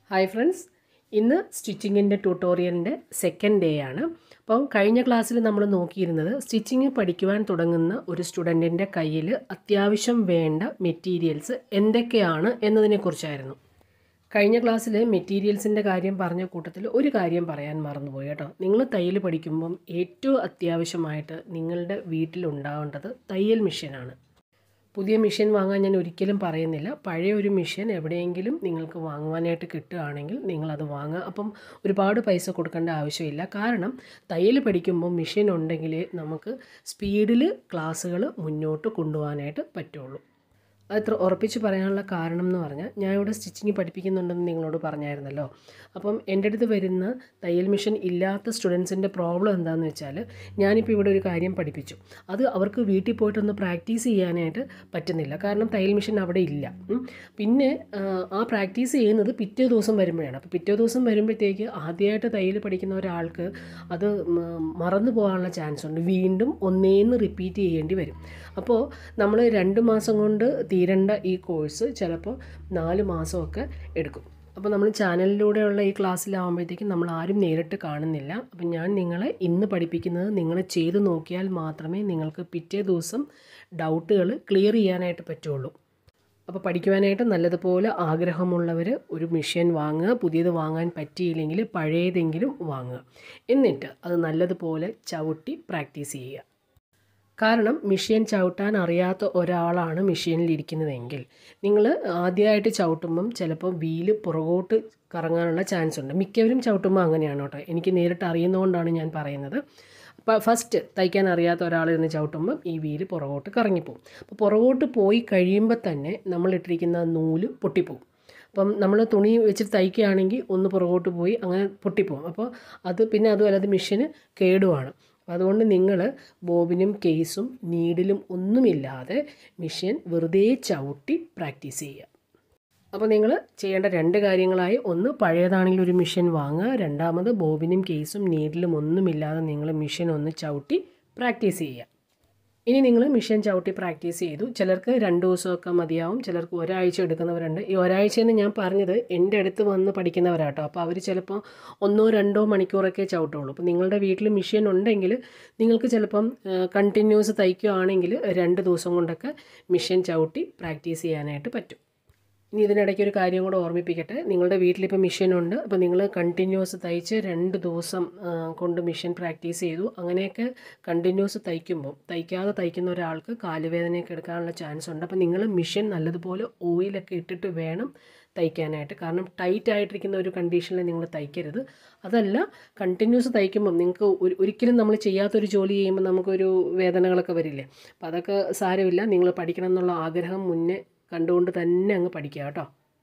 Hi friends ഇന്ന് സ്റ്റിച്ചിങ്ങിൻ്റെ ട്യൂട്ടോറിയലിൻ്റെ second day ആണ് അപ്പം കഴിഞ്ഞ ക്ലാസ്സിൽ നമ്മൾ നോക്കിയിരുന്നത് സ്റ്റിച്ചിങ് പഠിക്കുവാൻ തുടങ്ങുന്ന ഒരു സ്റ്റുഡൻറ്റിൻ്റെ കയ്യിൽ അത്യാവശ്യം വേണ്ട മെറ്റീരിയൽസ് എന്തൊക്കെയാണ് എന്നതിനെക്കുറിച്ചായിരുന്നു കഴിഞ്ഞ ക്ലാസ്സിൽ മെറ്റീരിയൽസിൻ്റെ കാര്യം പറഞ്ഞ കൂട്ടത്തിൽ ഒരു കാര്യം പറയാൻ മറന്നുപോയി കേട്ടോ നിങ്ങൾ തയ്യൽ പഠിക്കുമ്പം ഏറ്റവും അത്യാവശ്യമായിട്ട് നിങ്ങളുടെ വീട്ടിലുണ്ടാവേണ്ടത് തയ്യൽ മെഷീനാണ് പുതിയ മെഷീൻ വാങ്ങാൻ ഞാൻ ഒരിക്കലും പറയുന്നില്ല പഴയ ഒരു മെഷീൻ എവിടെയെങ്കിലും നിങ്ങൾക്ക് വാങ്ങുവാനായിട്ട് കിട്ടുകയാണെങ്കിൽ നിങ്ങളത് വാങ്ങുക അപ്പം ഒരുപാട് പൈസ കൊടുക്കേണ്ട ആവശ്യമില്ല കാരണം തയ്യൽ പഠിക്കുമ്പോൾ മെഷീൻ ഉണ്ടെങ്കിലേ നമുക്ക് സ്പീഡിൽ ക്ലാസ്സുകൾ മുന്നോട്ട് കൊണ്ടുപോകാനായിട്ട് പറ്റുള്ളൂ അത്ര ഉറപ്പിച്ച് പറയാനുള്ള കാരണം എന്ന് പറഞ്ഞാൽ ഞാൻ ഇവിടെ സ്റ്റിച്ചിങ് പഠിപ്പിക്കുന്നുണ്ടെന്ന് നിങ്ങളോട് പറഞ്ഞായിരുന്നല്ലോ അപ്പം എൻ്റെ അടുത്ത് വരുന്ന തയ്യൽ മെഷീൻ ഇല്ലാത്ത സ്റ്റുഡൻസിൻ്റെ പ്രോബ്ലം എന്താണെന്ന് വെച്ചാൽ ഞാനിപ്പോൾ ഇവിടെ ഒരു കാര്യം പഠിപ്പിച്ചു അത് അവർക്ക് വീട്ടിൽ പോയിട്ടൊന്ന് പ്രാക്ടീസ് ചെയ്യാനായിട്ട് പറ്റുന്നില്ല കാരണം തയ്യൽ മെഷീൻ അവിടെ ഇല്ല ഉം. പിന്നെ ആ, ആ പ്രാക്ടീസ് ചെയ്യുന്നത് പിറ്റേ ദിവസം വരുമ്പോഴാണ് അപ്പോൾ പിറ്റേ ദിവസം വരുമ്പോഴത്തേക്ക് ആദ്യമായിട്ട് തയ്യൽ പഠിക്കുന്ന ഒരാൾക്ക് അത് മ- മറന്നു പോകാനുള്ള ചാൻസ് ഉണ്ട് വീണ്ടും ഒന്നേന്ന് റിപ്പീറ്റ് ചെയ്യേണ്ടി വരും അപ്പോൾ നമ്മൾ രണ്ട് മാസം കൊണ്ട് തീരേണ്ട ഈ കോഴ്സ് ചിലപ്പോൾ നാല് മാസമൊക്കെ എടുക്കും അപ്പോൾ നമ്മൾ ചാനലിലൂടെയുള്ള ഈ ക്ലാസ്സിലാവുമ്പോഴത്തേക്കും നമ്മൾ ആരും നേരിട്ട് കാണുന്നില്ല അപ്പം ഞാൻ നിങ്ങളെ ഇന്ന് പഠിപ്പിക്കുന്നത് നിങ്ങൾ ചെയ്ത് നോക്കിയാൽ മാത്രമേ നിങ്ങൾക്ക് പിറ്റേ ദിവസം ഡൗട്ടുകൾ ക്ലിയർ ചെയ്യാനായിട്ട് പറ്റുള്ളൂ അപ്പോൾ പഠിക്കുവാനായിട്ട് നല്ലതുപോലെ ആഗ്രഹമുള്ളവർ ഒരു മെഷീൻ വാങ്ങുക പുതിയത് വാങ്ങാൻ പറ്റിയില്ലെങ്കിൽ പഴയതെങ്കിലും വാങ്ങുക എന്നിട്ട് അത് നല്ലതുപോലെ ചവിട്ടി പ്രാക്ടീസ് ചെയ്യുക കാരണം മെഷീൻ ചവിട്ടാൻ അറിയാത്ത ഒരാളാണ് മെഷീനിൽ ഇരിക്കുന്നതെങ്കിൽ നിങ്ങൾ ആദ്യമായിട്ട് ചവിട്ടുമ്പം ചിലപ്പോൾ വീല് പുറകോട്ട് കറങ്ങാനുള്ള ചാൻസ് ഉണ്ട് മിക്കവരും ചവിട്ടുമ്പോൾ അങ്ങനെയാണ് കേട്ടോ എനിക്ക് നേരിട്ട് അറിയുന്നതുകൊണ്ടാണ് ഞാൻ പറയുന്നത് അപ്പോൾ ഫസ്റ്റ് തയ്ക്കാൻ അറിയാത്ത ഒരാൾ ഇരുന്ന് ചവിട്ടുമ്പം ഈ വീല് പുറകോട്ട് കറങ്ങിപ്പോവും അപ്പോൾ പുറകോട്ട് പോയി കഴിയുമ്പോൾ തന്നെ നമ്മൾ ഇട്ടിരിക്കുന്ന നൂല് പൊട്ടിപ്പോവും അപ്പം നമ്മൾ തുണി വെച്ചിട്ട് തയ്ക്കുകയാണെങ്കിൽ ഒന്ന് പുറകോട്ട് പോയി അങ്ങനെ പൊട്ടിപ്പോവും അപ്പോൾ അത് പിന്നെ അതുമല്ല അത് മെഷീന് കേടുവാണ് അപ്പോൾ അതുകൊണ്ട് നിങ്ങൾ ബോബിനും കേസും നീഡിലും ഒന്നുമില്ലാതെ മെഷീൻ വെറുതെ ചവിട്ടി പ്രാക്ടീസ് ചെയ്യുക അപ്പോൾ നിങ്ങൾ ചെയ്യേണ്ട രണ്ട് കാര്യങ്ങളായി ഒന്ന് പഴയതാണെങ്കിൽ ഒരു മെഷീൻ വാങ്ങുക രണ്ടാമത് ബോബിനും കേസും നീഡിലും ഒന്നുമില്ലാതെ നിങ്ങൾ മെഷീൻ ഒന്ന് ചവിട്ടി പ്രാക്ടീസ് ചെയ്യുക ഇനി നിങ്ങൾ മെഷീൻ ചവിട്ടി പ്രാക്ടീസ് ചെയ്തു ചിലർക്ക് രണ്ട് ദിവസമൊക്കെ മതിയാവും ചിലർക്ക് ഒരാഴ്ച എടുക്കുന്നവരുണ്ട് ഈ ഒരാഴ്ചയെന്ന് ഞാൻ പറഞ്ഞത് എൻ്റെ അടുത്ത് വന്ന് പഠിക്കുന്നവരാട്ടോ അപ്പോൾ അവർ ചിലപ്പോൾ ഒന്നോ രണ്ടോ മണിക്കൂറൊക്കെ ചവിട്ടുള്ളൂ അപ്പോൾ നിങ്ങളുടെ വീട്ടിൽ മെഷീൻ ഉണ്ടെങ്കിൽ നിങ്ങൾക്ക് ചിലപ്പം കണ്ടിന്യൂസ് തയ്ക്കുകയാണെങ്കിൽ രണ്ട് ദിവസം കൊണ്ടൊക്കെ മെഷീൻ ചവിട്ടി പ്രാക്ടീസ് ചെയ്യാനായിട്ട് പറ്റും ഇനി ഇതിനിടയ്ക്ക് ഒരു കാര്യം കൂടെ ഓർമ്മിപ്പിക്കട്ടെ നിങ്ങളുടെ വീട്ടിലിപ്പോൾ മെഷീൻ ഉണ്ട് അപ്പോൾ നിങ്ങൾ കണ്ടിന്യൂസ് തയ്ച്ച് രണ്ട് ദിവസം ആ, കൊണ്ട് മെഷീൻ പ്രാക്ടീസ് ചെയ്തു അങ്ങനെയൊക്കെ കണ്ടിന്യൂസ് തയ്ക്കുമ്പോൾ തയ്ക്കാതെ തയ്ക്കുന്ന ഒരാൾക്ക് കാലുവേദനയൊക്കെ എടുക്കാനുള്ള ചാൻസ് ഉണ്ട് അപ്പോൾ നിങ്ങൾ മെഷീൻ നല്ലതുപോലെ ഓയിലൊക്കെ ഇട്ടിട്ട് വേണം തയ്ക്കാനായിട്ട് കാരണം ടൈറ്റ് ആയിട്ടിരിക്കുന്ന ഒരു കണ്ടീഷനിൽ നിങ്ങൾ തയ്ക്കരുത് അതല്ല കണ്ടിന്യൂസ് തയ്ക്കുമ്പം നിങ്ങൾക്ക് ഒരു- ഒരിക്കലും നമ്മൾ ചെയ്യാത്തൊരു ജോലി ചെയ്യുമ്പോൾ നമുക്കൊരു വേദനകളൊക്കെ വരില്ലേ അപ്പോൾ അതൊക്കെ സാരമില്ല നിങ്ങൾ പഠിക്കണം എന്നുള്ള ആഗ്രഹം മുന്നേ കണ്ടുകൊണ്ട് തന്നെ അങ്ങ് പഠിക്കുക കേട്ടോ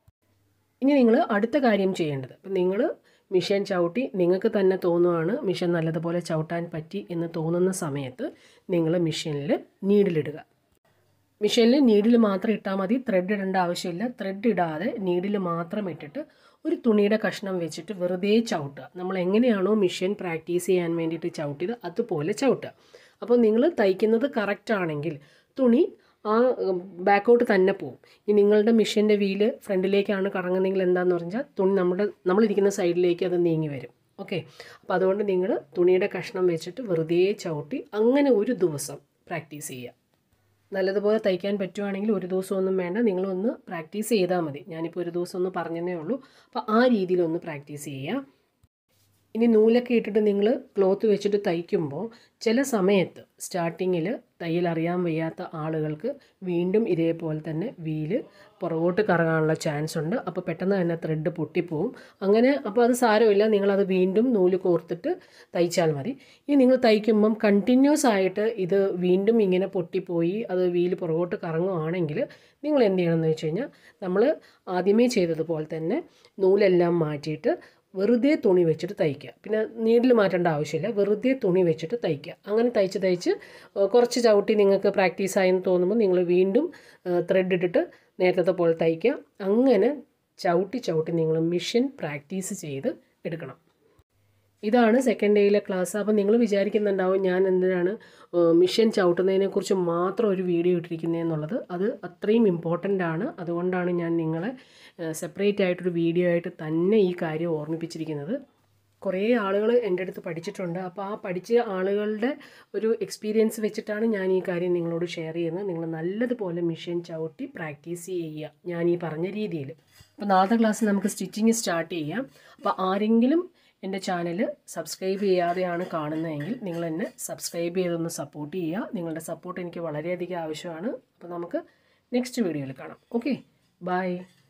ഇനി നിങ്ങൾ അടുത്ത കാര്യം ചെയ്യേണ്ടത് അപ്പം നിങ്ങൾ മിഷൻ ചവിട്ടി നിങ്ങൾക്ക് തന്നെ തോന്നുവാണ് മിഷൻ നല്ലതുപോലെ ചവിട്ടാൻ പറ്റി എന്ന് തോന്നുന്ന സമയത്ത് നിങ്ങൾ മിഷനിൽ നീഡിലിടുക മിഷനിൽ നീഡിൽ മാത്രം ഇട്ടാൽ മതി ത്രെഡ് ഇടേണ്ട ആവശ്യമില്ല ത്രെഡ് ഇടാതെ നീഡിൽ മാത്രം ഇട്ടിട്ട് ഒരു തുണിയുടെ കഷ്ണം വെച്ചിട്ട് വെറുതെ ചവിട്ടുക നമ്മൾ എങ്ങനെയാണോ മിഷൻ പ്രാക്ടീസ് ചെയ്യാൻ വേണ്ടിയിട്ട് ചവിട്ടിയത് അതുപോലെ ചവിട്ടുക അപ്പോൾ നിങ്ങൾ തയ്ക്കുന്നത് കറക്റ്റ് ആണെങ്കിൽ തുണി ആ ബാക്കോട്ട് തന്നെ പോകും ഇനി നിങ്ങളുടെ മിഷീൻ്റെ വീല് ഫ്രണ്ടിലേക്കാണ് കറങ്ങുന്നതെങ്കിൽ എന്താണെന്ന് പറഞ്ഞാൽ തുണി നമ്മുടെ നമ്മളിരിക്കുന്ന സൈഡിലേക്ക് അത് നീങ്ങി വരും ഓക്കെ അപ്പോൾ അതുകൊണ്ട് നിങ്ങൾ തുണിയുടെ കഷ്ണം വെച്ചിട്ട് വെറുതെ ചവിട്ടി അങ്ങനെ ഒരു ദിവസം പ്രാക്ടീസ് ചെയ്യുക നല്ലതുപോലെ തയ്ക്കാൻ പറ്റുവാണെങ്കിൽ ഒരു ദിവസമൊന്നും വേണ്ട നിങ്ങളൊന്ന് പ്രാക്ടീസ് ചെയ്താൽ മതി ഞാനിപ്പോൾ ഒരു ദിവസം ഒന്ന് പറഞ്ഞതേ ഉള്ളൂ അപ്പോൾ ആ രീതിയിലൊന്ന് പ്രാക്ടീസ് ചെയ്യുക ഇനി നൂലൊക്കെ ഇട്ടിട്ട് നിങ്ങൾ ക്ലോത്ത് വെച്ചിട്ട് തയ്ക്കുമ്പോൾ ചില സമയത്ത് സ്റ്റാർട്ടിങ്ങിൽ തയ്യൽ അറിയാൻ വയ്യാത്ത ആളുകൾക്ക് വീണ്ടും ഇതേപോലെ തന്നെ വീല് പുറകോട്ട് കറങ്ങാനുള്ള ചാൻസ് ഉണ്ട് അപ്പോൾ പെട്ടെന്ന് തന്നെ ത്രെഡ് പൊട്ടിപ്പോവും അങ്ങനെ അപ്പോൾ അത് സാരമില്ല നിങ്ങളത് വീണ്ടും നൂല് കോർത്തിട്ട് തയ്ച്ചാൽ മതി ഇനി നിങ്ങൾ തയ്ക്കുമ്പം കണ്ടിന്യൂസ് ആയിട്ട് ഇത് വീണ്ടും ഇങ്ങനെ പൊട്ടിപ്പോയി അത് വീല് പുറകോട്ട് കറങ്ങുവാണെങ്കിൽ നിങ്ങൾ എന്ത് ചെയ്യണമെന്ന് വെച്ച് കഴിഞ്ഞാൽ നമ്മൾ ആദ്യമേ ചെയ്തതുപോലെ തന്നെ നൂലെല്ലാം മാറ്റിയിട്ട് വെറുതെ തുണി വെച്ചിട്ട് തയ്ക്കുക പിന്നെ നീഡിൽ മാറ്റേണ്ട ആവശ്യമില്ല വെറുതെ തുണി വെച്ചിട്ട് തയ്ക്കുക അങ്ങനെ തയ്ച്ച് തയ്ച്ച് ഏഹ് കുറച്ച് ചവിട്ടി നിങ്ങൾക്ക് പ്രാക്ടീസ് ആയെന്ന് തോന്നുമ്പോൾ നിങ്ങൾ വീണ്ടും ത്രെഡ് ഇട്ടിട്ട് നേരത്തെ പോലെ തയ്ക്കുക അങ്ങനെ ചവിട്ടി ചവിട്ടി നിങ്ങൾ മിഷൻ പ്രാക്ടീസ് ചെയ്ത് എടുക്കണം ഇതാണ് സെക്കൻഡ് ഡേയിലെ ക്ലാസ് അപ്പോൾ നിങ്ങൾ വിചാരിക്കുന്നുണ്ടാവും ഞാൻ എന്തിനാണ് മിഷൻ ചവിട്ടുന്നതിനെക്കുറിച്ച് മാത്രം ഒരു വീഡിയോ ഇട്ടിരിക്കുന്നതെന്നുള്ളത് അത് അത്രയും ഇമ്പോർട്ടൻ്റ് ആണ് അതുകൊണ്ടാണ് ഞാൻ നിങ്ങളെ സെപ്പറേറ്റ് ആയിട്ടൊരു വീഡിയോ ആയിട്ട് തന്നെ ഈ കാര്യം ഓർമ്മിപ്പിച്ചിരിക്കുന്നത് കുറേ ആളുകൾ എൻ്റെ അടുത്ത് പഠിച്ചിട്ടുണ്ട് അപ്പോൾ ആ പഠിച്ച ആളുകളുടെ ഒരു എക്സ്പീരിയൻസ് വെച്ചിട്ടാണ് ഞാൻ ഈ കാര്യം നിങ്ങളോട് ഷെയർ ചെയ്യുന്നത് നിങ്ങൾ നല്ലതുപോലെ മിഷൻ ചവിട്ടി പ്രാക്ടീസ് ചെയ്യുക ഞാൻ ഈ പറഞ്ഞ രീതിയിൽ അപ്പോൾ നാളത്തെ ക്ലാസ്സിൽ നമുക്ക് സ്റ്റിച്ചിങ് സ്റ്റാർട്ട് ചെയ്യാം അപ്പോൾ ആരെങ്കിലും എൻ്റെ ചാനൽ സബ്സ്ക്രൈബ് ചെയ്യാതെയാണ് കാണുന്നതെങ്കിൽ നിങ്ങൾ എന്നെ സബ്സ്ക്രൈബ് ചെയ്തൊന്ന് സപ്പോർട്ട് ചെയ്യുക നിങ്ങളുടെ സപ്പോർട്ട് എനിക്ക് വളരെയധികം ആവശ്യമാണ് അപ്പോൾ നമുക്ക് നെക്സ്റ്റ് വീഡിയോയിൽ കാണാം ഓക്കെ ബൈ